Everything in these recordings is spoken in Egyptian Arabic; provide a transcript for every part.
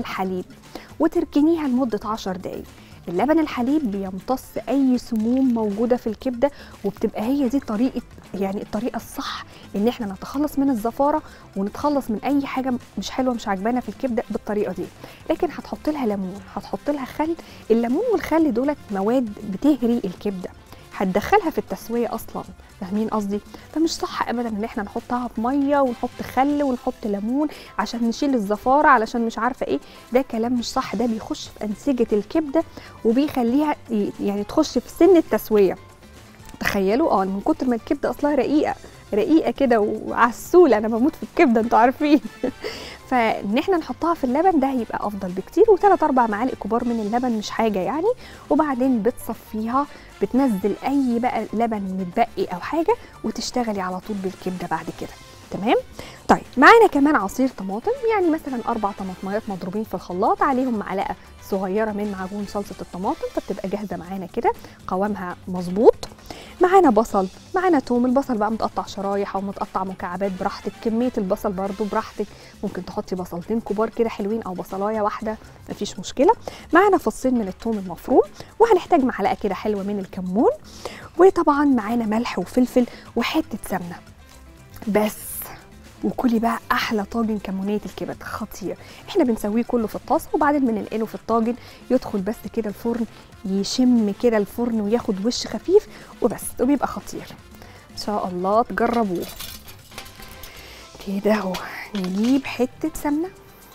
الحليب وتركنيها لمده 10 دقايق اللبن الحليب بيمتص اي سموم موجوده في الكبده وبتبقى هي دي طريقه يعني الطريقه الصح ان احنا نتخلص من الزفاره ونتخلص من اي حاجه مش حلوه مش عجبانا في الكبده بالطريقه دي لكن هتحط لها ليمون هتحط لها خل الليمون والخل دولت مواد بتهري الكبده هتدخلها في التسويه اصلا فاهمين قصدي فمش صح ابدا ان احنا نحطها في ميه ونحط خل ونحط ليمون عشان نشيل الزفاره علشان مش عارفه ايه ده كلام مش صح ده بيخش في انسجه الكبده وبيخليها ي- يعني تخش في سن التسويه تخيلوا اه من كتر ما الكبده اصلها رقيقه رقيقه كده وعسوله انا بموت في الكبده انتوا عارفين فان احنا نحطها في اللبن ده هيبقى افضل بكتير وثلاث اربع معالق كبار من اللبن مش حاجه يعني وبعدين بتصفيها بتنزل اي بقى لبن متبقي او حاجه وتشتغلي على طول بالكبده بعد كده تمام طيب معانا كمان عصير طماطم يعني مثلا اربع طماطميات مضروبين في الخلاط عليهم معلقه صغيره من معجون صلصه الطماطم فبتبقى جاهزه معانا كده قوامها مظبوط معانا بصل معانا توم البصل بقى متقطع شرايح او متقطع مكعبات براحتك كميه البصل برضو براحتك ممكن تحطي بصلتين كبار كده حلوين او بصلايه واحده مفيش مشكله معانا فصين من الثوم المفروم وهنحتاج معلقه كده حلوه من الكمون وطبعا معانا ملح وفلفل وحته سمنه بس وكلي بقى احلى طاجن كمونيه الكبد خطير احنا بنسويه كله في الطاسه وبعدين بننقله في الطاجن يدخل بس كده الفرن يشم كده الفرن وياخد وش خفيف وبس وبيبقى خطير ان شاء الله تجربوه كده اهو نجيب حته سمنه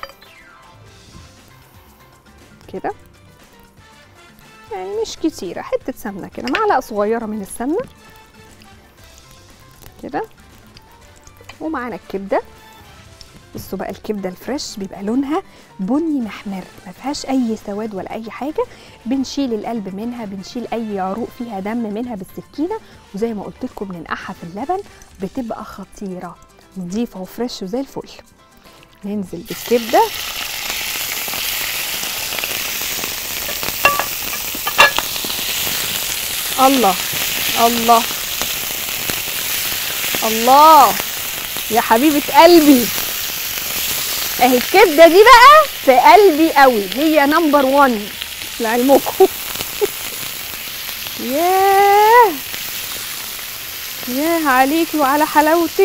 كده يعني مش كتيرة حتة سمنة كده معلقة صغيرة من السمنة كده ومعانا الكبدة بصوا بقى الكبدة الفريش بيبقى لونها بني محمر ما فيهاش أي سواد ولا أي حاجة بنشيل القلب منها بنشيل أي عروق فيها دم منها بالسكينة وزي ما قلت لكم ننقعها في اللبن بتبقى خطيرة نضيفة وفريش وزي الفل ننزل بالكبدة الله الله الله يا حبيبة قلبي اهي الكبدة دي بقى في قلبي قوي هي نمبر 1 لعلمكم ياه ياه عليكي وعلى حلاوتك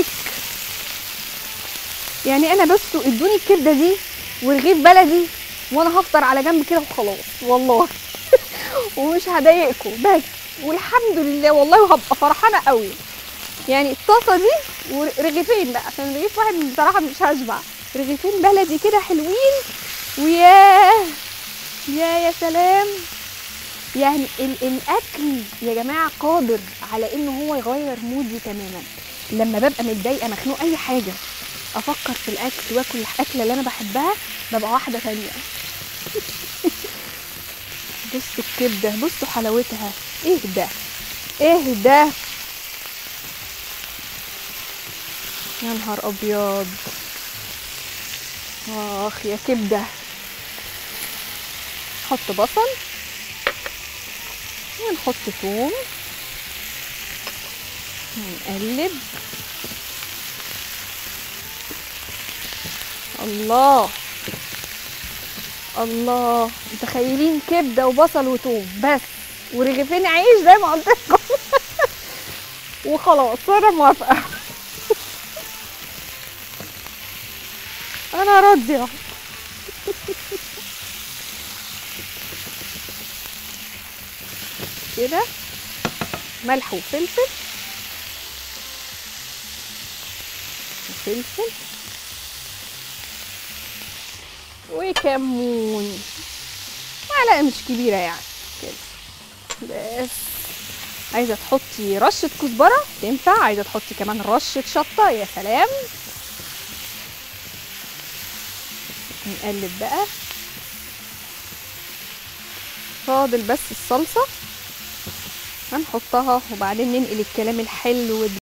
يعني انا بس ادوني الكبده دي ورغيف بلدي وانا هفطر على جنب كده وخلاص والله ومش هضايقكم بس والحمد لله والله وهبقى فرحانه قوي يعني الطاسه دي ورغيفين بقى عشان رغيف واحد بصراحه مش هشبع رغيفين بلدي كده حلوين وياه يا يا سلام يعني ال- الاكل يا جماعه قادر على ان هو يغير مودي تماما لما ببقى متضايقه مخنوق اي حاجه افكر في الاكل واكل الاكله اللي انا بحبها ببقى واحده تانية بصوا الكبده بصوا حلاوتها ايه ده ايه ده يا نهار ابيض اخ يا كبده نحط بصل ونحط ثوم ونقلب الله الله متخيلين كبده وبصل وثوم بس ورغيفين عيش زي ما قلت لكم وخلاص انا موافقه انا راضيه كده ملح وفلفل وفلفل وكمون معلقه مش كبيره يعني كده بس عايزه تحطي رشه كزبره تنفع عايزه تحطي كمان رشه شطه يا سلام نقلب بقى فاضل بس الصلصه هنحطها وبعدين ننقل الكلام الحلو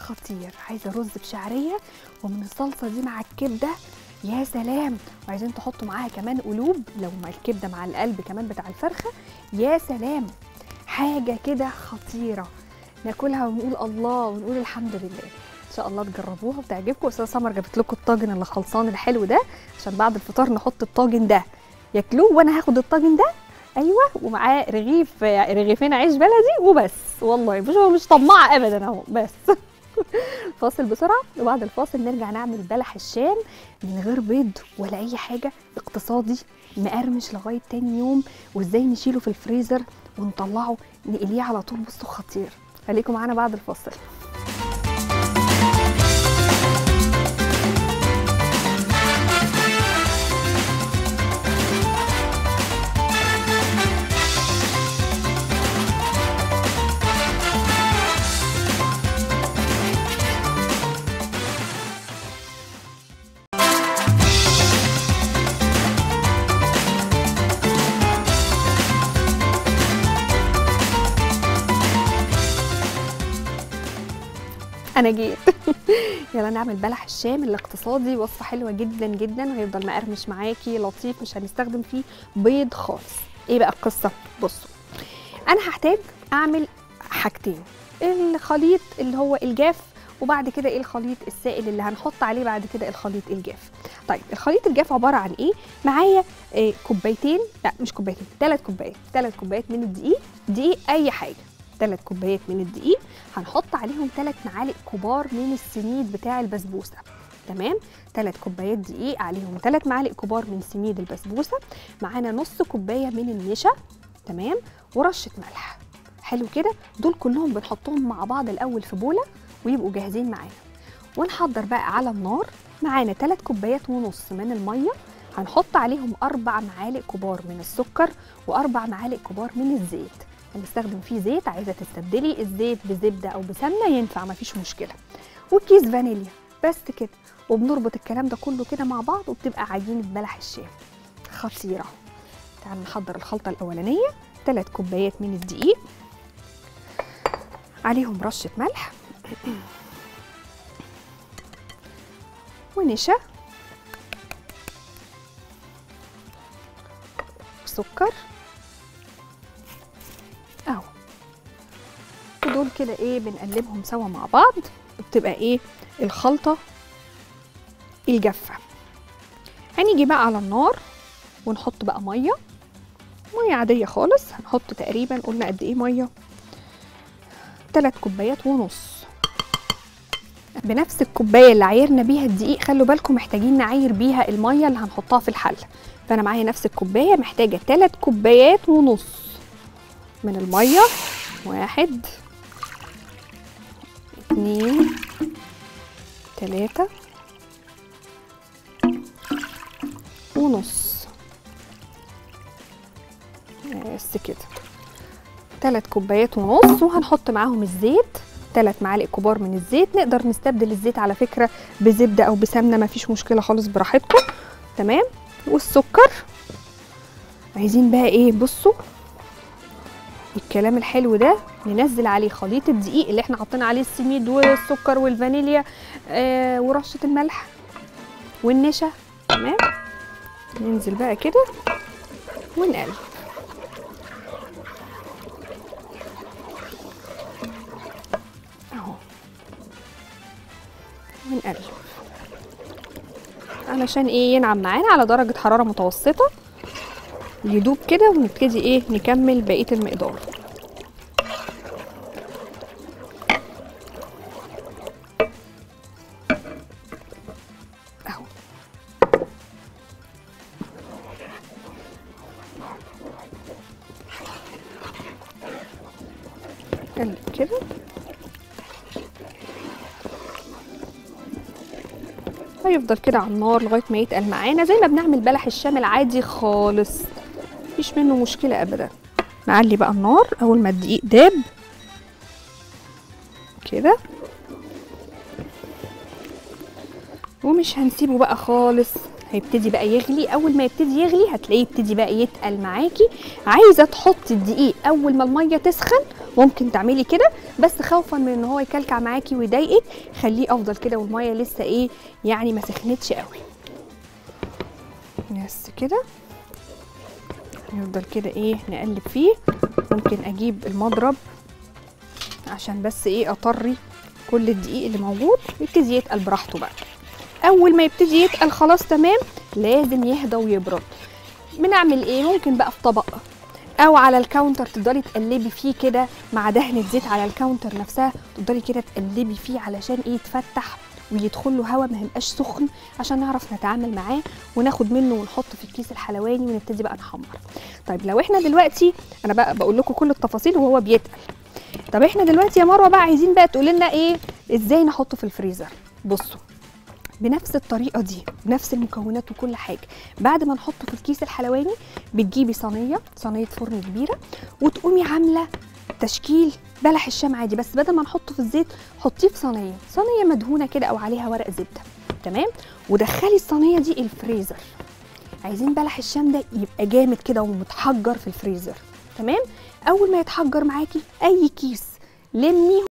خطير عايزه رز بشعريه ومن الصلصه دي مع الكبده يا سلام وعايزين تحطوا معاها كمان قلوب لو مع الكبده مع القلب كمان بتاع الفرخه يا سلام حاجه كده خطيره ناكلها ونقول الله ونقول الحمد لله ان شاء الله تجربوها وتعجبكم استاذه سمر جابت لكم الطاجن اللي خلصان الحلو ده عشان بعد الفطار نحط الطاجن ده ياكلوه وانا هاخد الطاجن ده ايوه ومعاه رغيف رغيفين عيش بلدي وبس والله مش مش طماعه ابدا اهو بس فاصل بسرعه وبعد الفاصل نرجع نعمل بلح الشام من غير بيض ولا اي حاجه اقتصادي مقرمش لغايه تاني يوم وازاي نشيله في الفريزر ونطلعه نقليه على طول بصوا خطير خليكم معانا بعد الفاصل انا جيت يلا نعمل بلح الشام الاقتصادي وصفه حلوه جدا جدا وهيفضل مقرمش معاكي لطيف مش هنستخدم فيه بيض خالص ايه بقى القصه بصوا انا هحتاج اعمل حاجتين الخليط اللي هو الجاف وبعد كده ايه الخليط السائل اللي هنحط عليه بعد كده الخليط الجاف طيب الخليط الجاف عباره عن ايه معايا إيه كوبايتين لا مش كوبايتين ثلاث كوبايات ثلاث كوبايات من الدقيق دقيق اي حاجه ثلاث كوبايات من الدقيق هنحط عليهم ثلاث معالق كبار من السميد بتاع البسبوسه تمام ثلاث كوبايات دقيق عليهم ثلاث معالق كبار من سميد البسبوسه معانا نص كوبايه من النشا تمام ورشه ملح حلو كده دول كلهم بنحطهم مع بعض الاول في بوله ويبقوا جاهزين معانا ونحضر بقى على النار معانا ثلاث كوبايات ونص من الميه هنحط عليهم اربع معالق كبار من السكر واربع معالق كبار من الزيت هنستخدم فيه زيت عايزه تستبدلي الزيت بزبده او بسمنه ينفع مفيش مشكله وكيس فانيليا بس كده وبنربط الكلام ده كله كده مع بعض وبتبقى عجينه بلح الشام خطيره تعالوا نحضر الخلطه الاولانيه ثلاث كوبايات من الدقيق عليهم رشه ملح ونشا وسكر اهو ودول كده ايه بنقلبهم سوا مع بعض وبتبقى ايه الخلطه الجافه هنيجي بقى على النار ونحط بقى ميه ميه عاديه خالص هنحط تقريبا قلنا قد ايه ميه 3 كوبايات ونص بنفس الكوبايه اللي عايرنا بيها الدقيق خلوا بالكم محتاجين نعاير بيها الميه اللي هنحطها في الحله فانا معايا نفس الكوبايه محتاجه 3 كوبايات ونص من الميه واحد اتنين تلاتة ونص بس كده تلات كوبايات ونص وهنحط معاهم الزيت تلات معالق كبار من الزيت نقدر نستبدل الزيت على فكرة بزبدة أو بسمنة مفيش مشكلة خالص براحتكم تمام والسكر عايزين بقى ايه بصوا الكلام الحلو ده ننزل عليه خليط الدقيق اللي احنا حاطين عليه السميد والسكر والفانيليا آه ورشه الملح والنشا تمام ننزل بقى كده ونقلب اهو ونقلب علشان ايه ينعم معانا على درجه حراره متوسطه يدوب كده ونبتدي ايه نكمل بقيه المقدار اهو قلب كده هيفضل كده على النار لغايه ما يتقل معانا زي ما بنعمل بلح الشام العادي خالص مفيش منه مشكله ابدا نعلي بقى النار اول ما الدقيق داب كده ومش هنسيبه بقى خالص هيبتدي بقى يغلي اول ما يبتدي يغلي هتلاقيه يبتدي بقى يتقل معاكي عايزه تحطي الدقيق اول ما الميه تسخن ممكن تعملي كده بس خوفا من ان هو يكلكع معاكي ويضايقك خليه افضل كده والميه لسه ايه يعني ما سخنتش قوي بس كده نفضل كده ايه نقلب فيه ممكن اجيب المضرب عشان بس ايه اطري كل الدقيق اللي موجود يبتدي يتقل براحته بقى اول ما يبتدي يتقل خلاص تمام لازم يهدى ويبرد بنعمل ايه ممكن بقى في طبق او على الكاونتر تفضلي تقلبي فيه كده مع دهنه زيت على الكاونتر نفسها تفضلي كده تقلبي فيه علشان ايه يتفتح ويدخل له هواء ما يبقاش سخن عشان نعرف نتعامل معاه وناخد منه ونحطه في الكيس الحلواني ونبتدي بقى نحمر طيب لو احنا دلوقتي انا بقى بقول لكم كل التفاصيل وهو بيتقل طب احنا دلوقتي يا مروه بقى عايزين بقى تقول لنا ايه ازاي نحطه في الفريزر بصوا بنفس الطريقه دي بنفس المكونات وكل حاجه بعد ما نحطه في الكيس الحلواني بتجيبي صينيه صينيه فرن كبيره وتقومي عامله تشكيل بلح الشام عادي بس بدل ما نحطه في الزيت حطيه في صينيه صينيه مدهونه كده او عليها ورق زبده تمام ودخلي الصينيه دي الفريزر عايزين بلح الشام ده يبقى جامد كده ومتحجر في الفريزر تمام اول ما يتحجر معاكي اي كيس لميه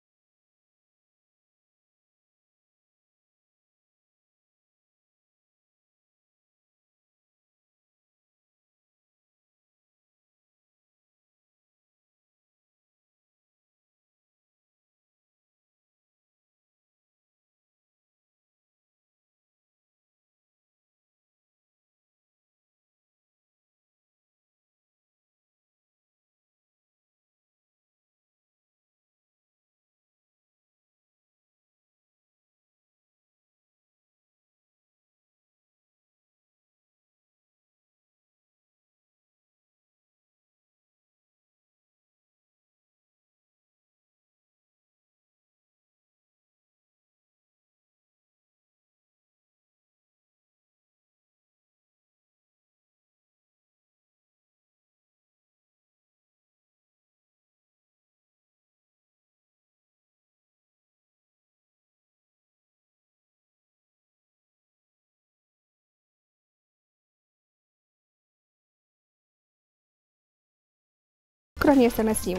شكرا يا سماسيم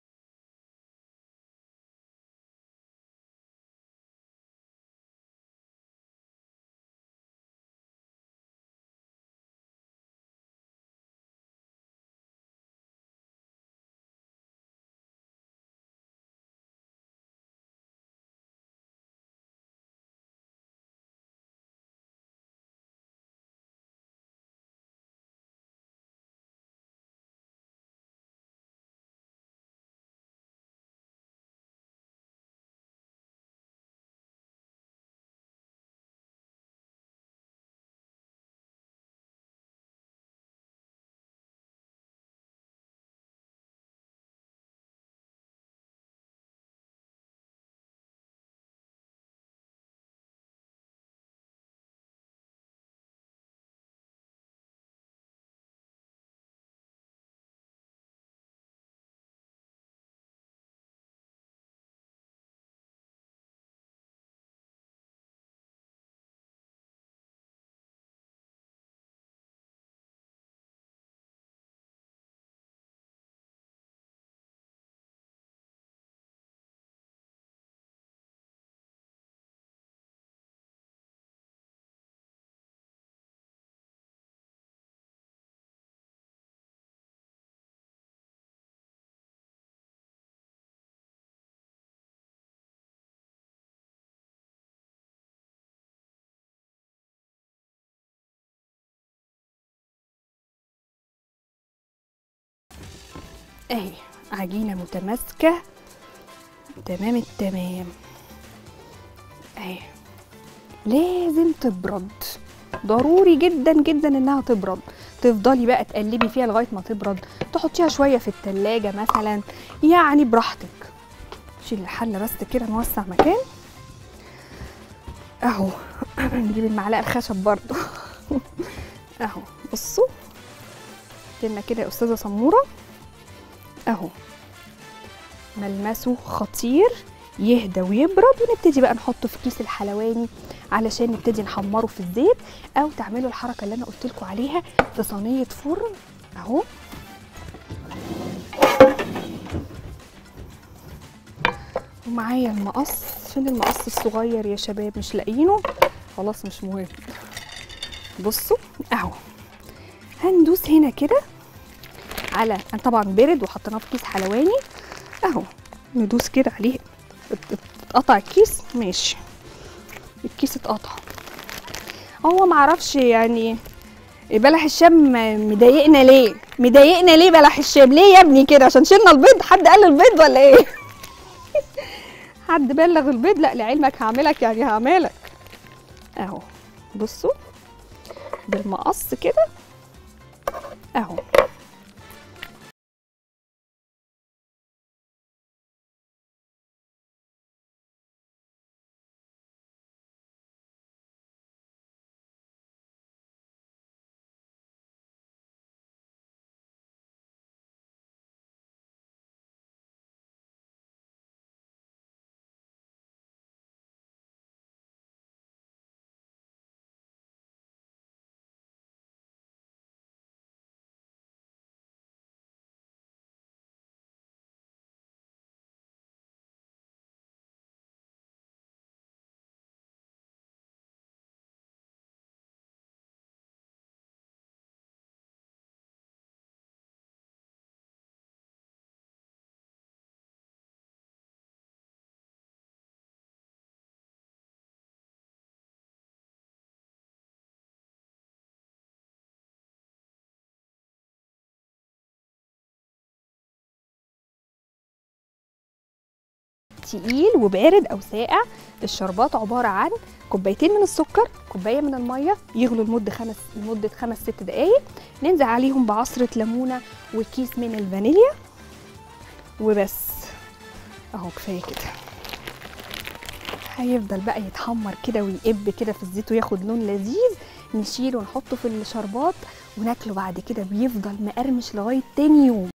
اهي عجينه متماسكه تمام التمام اهي لازم تبرد ضروري جدا جدا انها تبرد تفضلي بقى تقلبي فيها لغايه ما تبرد تحطيها شويه في التلاجة مثلا يعني براحتك شيل الحله بس كده نوسع مكان اهو نجيب المعلقه الخشب برضو اهو بصوا لنا كده يا استاذه سموره اهو ملمسه خطير يهدى ويبرد ونبتدي بقى نحطه في كيس الحلواني علشان نبتدي نحمره في الزيت او تعملوا الحركه اللي انا قلت لكم عليها في صينيه فرن اهو ومعايا المقص فين المقص الصغير يا شباب مش لاقيينه خلاص مش مهم بصوا اهو هندوس هنا كده على أنا طبعا برد وحطيناه في كيس حلواني اهو ندوس كده عليه ات- اتقطع الكيس ماشي الكيس اتقطع هو معرفش يعني بلح الشام مضايقنا ليه مضايقنا ليه بلح الشام ليه يا ابني كده عشان شلنا البيض حد قال البيض ولا ايه حد بلغ البيض لا لعلمك هعملك يعني هعملك اهو بصوا بالمقص كده اهو تقيل وبارد او ساقع الشربات عباره عن كوبايتين من السكر كوبايه من الميه يغلوا لمده خمس لمده خمس ست دقائق ننزل عليهم بعصره ليمونه وكيس من الفانيليا وبس اهو كفايه كده هيفضل بقى يتحمر كده ويقب كده في الزيت وياخد لون لذيذ نشيله ونحطه في الشربات وناكله بعد كده بيفضل مقرمش لغايه تاني يوم